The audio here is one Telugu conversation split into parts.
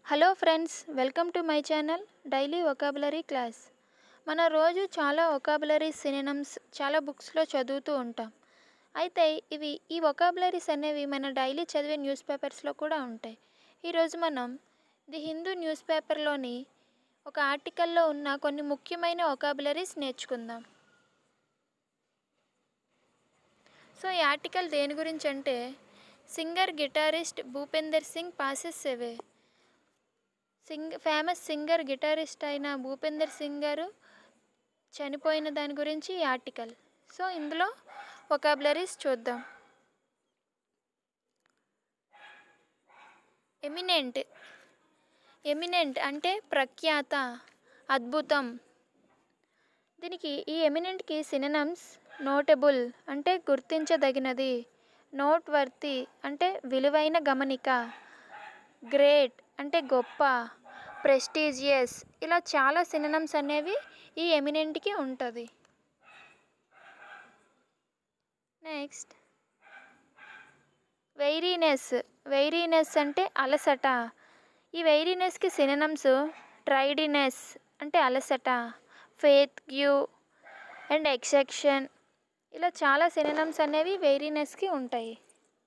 hello friends welcome to my channel daily vocabulary class మన రోజు చాలా ఒకాబులరీ సినినమ్స్ చాలా బుక్స్లో చదువుతూ ఉంటాం అయితే ఇవి ఈ ఒకాబులరీస్ అనేవి మన డైలీ చదివే న్యూస్ పేపర్స్లో కూడా ఉంటాయి ఈరోజు మనం ది హిందూ న్యూస్ పేపర్లోని ఒక ఆర్టికల్లో ఉన్న కొన్ని ముఖ్యమైన ఒకాబులరీస్ నేర్చుకుందాం సో ఈ ఆర్టికల్ దేని గురించి అంటే singer guitarist Bhupinder Singh passes away Singh famous singer guitarist అయిన భూపేందర్ సింగ్ గారు చనిపోయిన దాని గురించి ఈ ఆర్టికల్ సో ఇందులో ఒకాబులరీస్ చూద్దాం ఎమినెంట్ ఎమినెంట్ అంటే ప్రఖ్యాత అద్భుతం దీనికి ఈ ఎమినెంట్కి సినినమ్స్ నోటబుల్ అంటే గుర్తించదగినది నోట్ వర్తి అంటే విలువైన గమనిక గ్రేట్ అంటే గొప్ప ప్రెస్టీజియస్ ఇలా చాలా సినినమ్స్ అనేవి ఈ ఎమినెంట్కి ఉంటుంది నెక్స్ట్ వెయిరీనెస్ వెయిరీనెస్ అంటే అలసట ఈ వెయిరీనెస్కి సినినమ్స్ ట్రైడినెస్ అంటే అలసట ఫేత్ గ్యూ అండ్ ఎక్సెక్షన్ ఇలా చాలా సినినమ్స్ అనేవి వెయిరీనెస్కి ఉంటాయి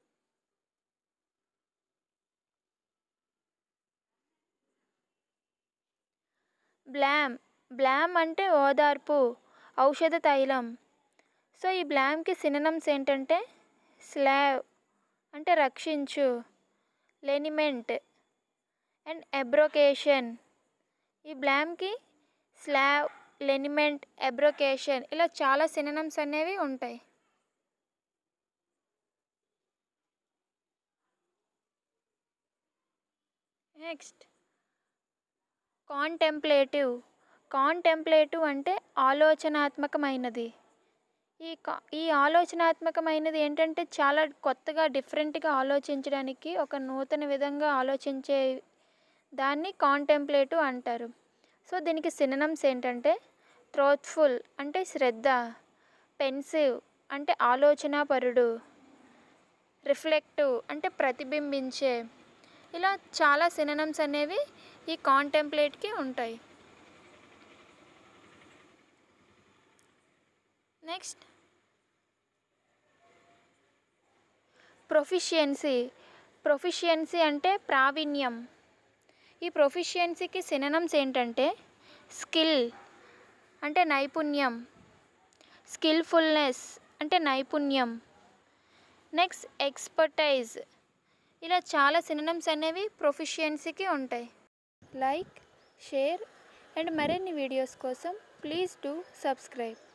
బ్లామ్ బ్లామ్ అంటే ఓదార్పు ఔషధ తైలం సో ఈ బ్లామ్కి సినినమ్స్ ఏంటంటే స్లావ్ అంటే రక్షించు లెనిమెంట్ అండ్ ఎబ్రోకేషన్ ఈ బ్లామ్కి స్లావ్ లెనిమెంట్ ఎబ్రోకేషన్ ఇలా చాలా సినినమ్స్ అనేవి ఉంటాయి నెక్స్ట్ కాంటెంప్లేటివ్ కాంటెంప్లేటివ్ అంటే ఆలోచనాత్మకమైనది ఈ కా ఈ ఆలోచనాత్మకమైనది ఏంటంటే చాలా కొత్తగా డిఫరెంట్గా ఆలోచించడానికి ఒక నూతన విధంగా ఆలోచించే దాన్ని కాంటెంప్లేటివ్ అంటారు సో దీనికి సినినమ్స్ ఏంటంటే థ్రోత్ఫుల్ అంటే శ్రద్ధ పెన్సివ్ అంటే ఆలోచనాపరుడు రిఫ్లెక్టివ్ అంటే ప్రతిబింబించే ఇలా చాలా సినినమ్స్ అనేవి ఈ కాంటెంప్లేట్కి ఉంటాయి నెక్స్ట్ ప్రొఫిషియన్సీ ప్రొఫిషియన్సీ అంటే ప్రావీణ్యం ఈ ప్రొఫిషియన్సీకి సినినమ్స్ ఏంటంటే స్కిల్ అంటే నైపుణ్యం స్కిల్ఫుల్నెస్ అంటే నైపుణ్యం నెక్స్ట్ ఎక్స్పర్టైజ్ ఇలా చాలా సినినమ్స్ అనేవి ప్రొఫిషియన్సీకి ఉంటాయి లైక్ షేర్ అండ్ మరిన్ని వీడియోస్ కోసం ప్లీజ్ డూ సబ్స్క్రైబ్